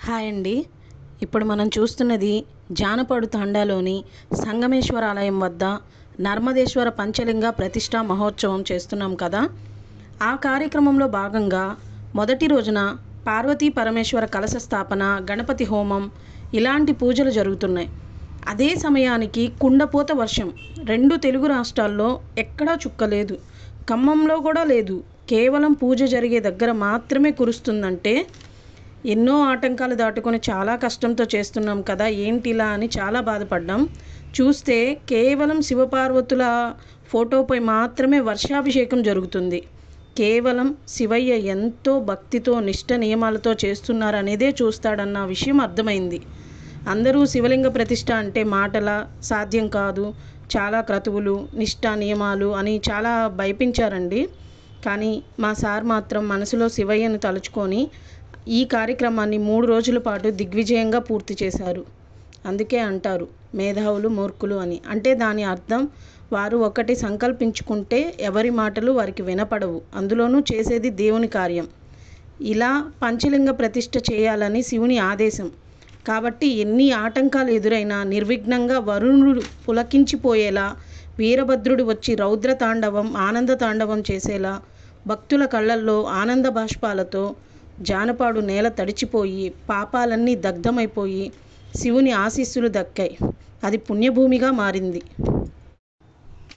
hi అండి ఇప్పుడు మనం చూస్తున్నది జానపడు తాండాలోని సంగమేశ్వర ఆలయం వద్ద నర్మదేశ్వర పంచలింగ ప్రతిష్టా మహోత్సవం చేస్తున్నాం కదా ఆ కార్యక్రమంలో భాగంగా మొదటి రోజున పార్వతీ పరమేశ్వర కలశ స్థాపన గణపతి హోమం ఇలాంటి పూజలు జరుగుతున్నాయి అదే సమయానికి కుండపోత వర్షం రెండు తెలుగు రాష్ట్రాల్లో ఎక్కడా చుక్కలేదు ఖమ్మంలో కూడా లేదు కేవలం పూజ జరిగే దగ్గర మాత్రమే కురుస్తుందంటే ఎన్నో ఆటంకాలు దాటుకొని చాలా కష్టంతో చేస్తున్నాం కదా ఏంటిలా అని చాలా బాధపడ్డాం చూస్తే కేవలం శివపార్వతుల ఫోటోపై మాత్రమే వర్షాభిషేకం జరుగుతుంది కేవలం శివయ్య ఎంతో భక్తితో నిష్ట నియమాలతో చేస్తున్నారనేదే చూస్తాడన్న విషయం అర్థమైంది అందరూ శివలింగ ప్రతిష్ట అంటే మాటల సాధ్యం కాదు చాలా క్రతువులు నిష్ఠ నియమాలు అని చాలా భయపించారండి కానీ మా సార్ మాత్రం మనసులో శివయ్యను తలుచుకొని ఈ కార్యక్రమాన్ని మూడు రోజుల పాటు దిగ్విజయంగా పూర్తి చేశారు అందుకే అంటారు మేధావులు మూర్ఖులు అని అంటే దాని అర్థం వారు ఒకటి సంకల్పించుకుంటే ఎవరి మాటలు వారికి వినపడవు అందులోనూ చేసేది దేవుని కార్యం ఇలా పంచలింగ ప్రతిష్ఠ చేయాలని శివుని ఆదేశం కాబట్టి ఎన్ని ఆటంకాలు ఎదురైనా నిర్విఘ్నంగా వరుణుడు పులకించిపోయేలా వీరభద్రుడు వచ్చి రౌద్ర తాండవం ఆనంద తాండవం చేసేలా భక్తుల కళ్ళల్లో ఆనంద బాష్పాలతో జానపాడు నేల తడిచిపోయి పాపాలన్నీ దగ్ధమైపోయి శివుని ఆశీస్సులు దక్కాయి అది పుణ్యభూమిగా మారింది